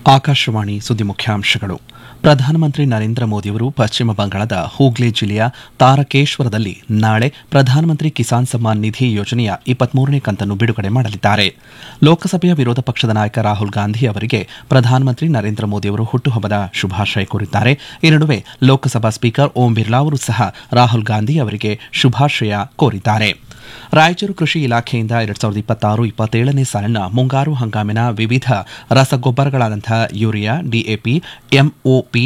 ಆಕಾಶವಾಣಿ ಸುದ್ದಿ ಮುಖ್ಯಾಂಶಗಳು ಪ್ರಧಾನಮಂತ್ರಿ ನರೇಂದ್ರ ಮೋದಿಯವರು ಪಶ್ಚಿಮ ಬಂಗಾಳದ ಹೂಗ್ಲಿ ಜಿಲ್ಲೆಯ ತಾರಕೇಶ್ವರದಲ್ಲಿ ನಾಳೆ ಪ್ರಧಾನಮಂತ್ರಿ ಕಿಸಾನ್ ಸಮ್ಮಾನ್ ನಿಧಿ ಯೋಜನೆಯ ಇಪ್ಪತ್ಮೂರನೇ ಕಂತನ್ನು ಬಿಡುಗಡೆ ಮಾಡಲಿದ್ದಾರೆ ಲೋಕಸಭೆಯ ವಿರೋಧ ಪಕ್ಷದ ನಾಯಕ ರಾಹುಲ್ ಗಾಂಧಿ ಅವರಿಗೆ ಪ್ರಧಾನಮಂತ್ರಿ ನರೇಂದ್ರ ಮೋದಿಯವರು ಹುಟ್ಟುಹಬ್ಬದ ಶುಭಾಶಯ ಕೋರಿದ್ದಾರೆ ಈ ನಡುವೆ ಲೋಕಸಭಾ ಸ್ಪೀಕರ್ ಓಂ ಬಿರ್ಲಾ ಅವರು ಸಹ ರಾಹುಲ್ ಗಾಂಧಿ ಅವರಿಗೆ ಶುಭಾಶಯ ಕೋರಿದ್ದಾರೆ ರಾಯಚೂರು ಕೃಷಿ ಇಲಾಖೆಯಿಂದ ಎರಡ್ ಸಾವಿರದ ಇಪ್ಪತ್ತಾರು ಇಪ್ಪತ್ತೇಳನೇ ಸಾಲಿನ ಮುಂಗಾರು ಹಂಗಾಮಿನ ವಿವಿಧ ರಸಗೊಬ್ಬರಗಳಾದಂತಹ ಯೂರಿಯಾ ಡಿಎಪಿ ಎಂಒಪಿ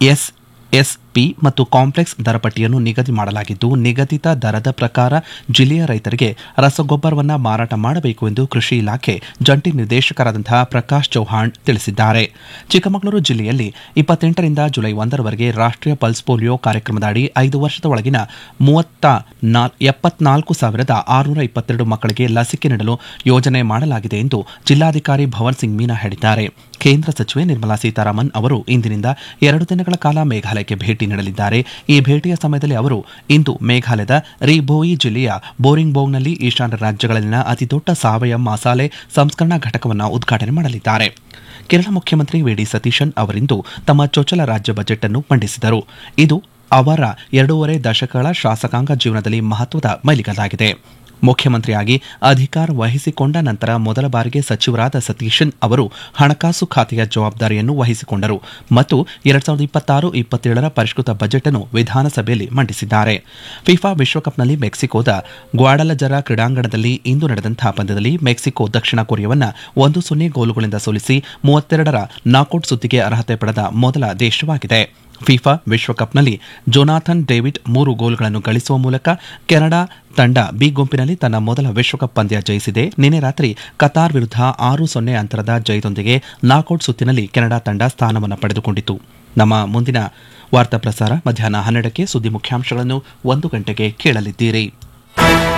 ಎಸ್ಎಸ್ಪಿ ಮತ್ತು ಕಾಂಪ್ಲೆಕ್ಸ್ ದರಪಟ್ಟಿಯನ್ನು ನಿಗದಿ ಮಾಡಲಾಗಿದ್ದು ನಿಗದಿತ ದರದ ಪ್ರಕಾರ ಜಿಲ್ಲೆಯ ರೈತರಿಗೆ ರಸಗೊಬ್ಬರವನ್ನು ಮಾರಾಟ ಮಾಡಬೇಕು ಎಂದು ಕೃಷಿ ಇಲಾಖೆ ಜಂಟಿ ನಿರ್ದೇಶಕರಾದಂತಹ ಪ್ರಕಾಶ್ ಚೌಹಾಣ್ ತಿಳಿಸಿದ್ದಾರೆ ಚಿಕ್ಕಮಗಳೂರು ಜಿಲ್ಲೆಯಲ್ಲಿ ಇಪ್ಪತ್ತೆಂಟರಿಂದ ಜುಲೈ ಒಂದರವರೆಗೆ ರಾಷ್ಟ್ರೀಯ ಪಲ್ಸ್ ಪೋಲಿಯೋ ಕಾರ್ಯಕ್ರಮದ ಅಡಿ ಐದು ವರ್ಷದ ಒಳಗಿನ ಮೂವತ್ತ ಎಪ್ಪತ್ನಾಲ್ಕು ಸಾವಿರದ ಆರುನೂರ ಇಪ್ಪತ್ತೆರಡು ಮಕ್ಕಳಿಗೆ ಲಸಿಕೆ ನೀಡಲು ಯೋಜನೆ ಮಾಡಲಾಗಿದೆ ಎಂದು ಜಿಲ್ಲಾಧಿಕಾರಿ ಭವನ್ ಸಿಂಗ್ ಮೀನಾ ಹೇಳಿದ್ದಾರೆ ಕೇಂದ್ರ ಸಚಿವೆ ನಿರ್ಮಲಾ ಸೀತಾರಾಮನ್ ಅವರು ಇಂದಿನಿಂದ ಎರಡು ದಿನಗಳ ಕಾಲ ಮೇಘಾಲಯಕ್ಕೆ ಭೇಟಿ ನೀಡಲಿದ್ದಾರೆ ಈ ಭೇಟಿಯ ಸಮಯದಲ್ಲಿ ಅವರು ಇಂದು ಮೇಘಾಲಯದ ರಿಬೋಯಿ ಜಿಲ್ಲೆಯ ಬೋರಿಂಗ್ಬೋಂಗ್ನಲ್ಲಿ ಈಶಾನ್ಯ ರಾಜ್ಯಗಳಲ್ಲಿನ ಅತಿದೊಡ್ಡ ಸಾವಯವ ಮಸಾಲೆ ಸಂಸ್ಕರಣಾ ಘಟಕವನ್ನು ಉದ್ಘಾಟನೆ ಮಾಡಲಿದ್ದಾರೆ ಕೇರಳ ಮುಖ್ಯಮಂತ್ರಿ ವಿಡಿ ಸತೀಶನ್ ಅವರಿಂದು ತಮ್ಮ ಚೊಚ್ಚಲ ರಾಜ್ಯ ಬಜೆಟ್ ಅನ್ನು ಮಂಡಿಸಿದರು ಇದು ಅವರ ಎರಡೂವರೆ ದಶಕಗಳ ಶಾಸಕಾಂಗ ಜೀವನದಲ್ಲಿ ಮಹತ್ವದ ಮೈಲಿಗಲ್ಲಾಗಿದೆ ಮುಖ್ಯಮಂತ್ರಿಯಾಗಿ ಅಧಿಕಾರ ವಹಿಸಿಕೊಂಡ ನಂತರ ಮೊದಲ ಬಾರಿಗೆ ಸಚಿವರಾದ ಸತೀಶನ್ ಅವರು ಹಣಕಾಸು ಖಾತೆಯ ಜವಾಬ್ದಾರಿಯನ್ನು ವಹಿಸಿಕೊಂಡರು ಮತ್ತು ಎರಡ್ ಸಾವಿರದ ಇಪ್ಪತ್ತಾರು ಇಪ್ಪತ್ತೇಳರ ಪರಿಷ್ಕೃತ ಬಜೆಟ್ ಅನ್ನು ವಿಧಾನಸಭೆಯಲ್ಲಿ ಮಂಡಿಸಿದ್ದಾರೆ ಫಿಫಾ ವಿಶ್ವಕಪ್ನಲ್ಲಿ ಮೆಕ್ಸಿಕೋದ ಗ್ವಾಡಲಜರ ಕ್ರೀಡಾಂಗಣದಲ್ಲಿ ಇಂದು ನಡೆದಂತಹ ಪಂದ್ಯದಲ್ಲಿ ಮೆಕ್ಸಿಕೋ ದಕ್ಷಿಣ ಕೊರಿಯಾವನ್ನ ಒಂದು ಸೊನ್ನೆ ಗೋಲುಗಳಿಂದ ಸೋಲಿಸಿ ಮೂವತ್ತೆರಡರ ನಾಕೌಟ್ ಸುತ್ತಿಗೆ ಅರ್ಹತೆ ಪಡೆದ ಮೊದಲ ದೇಶವಾಗಿದೆ ಫಿಫಾ ವಿಶ್ವಕಪ್ನಲ್ಲಿ ಜೊನಾಥನ್ ಡೇವಿಡ್ ಮೂರು ಗೋಲ್ಗಳನ್ನು ಗಳಿಸುವ ಮೂಲಕ ಕೆನಡಾ ತಂಡ ಬಿ ಗುಂಪಿನಲ್ಲಿ ತನ್ನ ಮೊದಲ ವಿಶ್ವಕಪ್ ಪಂದ್ಯ ಜಯಿಸಿದೆ ನಿನ್ನೆ ರಾತ್ರಿ ಕತಾರ್ ವಿರುದ್ಧ ಆರು ಸೊನ್ನೆ ಅಂತರದ ಜಯದೊಂದಿಗೆ ನಾಕೌಟ್ ಸುತ್ತಿನಲ್ಲಿ ಕೆನಡಾ ತಂಡ ಸ್ಥಾನವನ್ನು ಪಡೆದುಕೊಂಡಿತು ನಮ್ಮ ಮುಂದಿನ ವಾರ್ತಾ ಪ್ರಸಾರ ಮಧ್ಯಾಹ್ನ ಹನ್ನೆರಡಕ್ಕೆ ಸುದ್ದಿ ಮುಖ್ಯಾಂಶಗಳನ್ನು ಒಂದು ಗಂಟೆಗೆ ಕೇಳಲಿದ್ದೀರಿ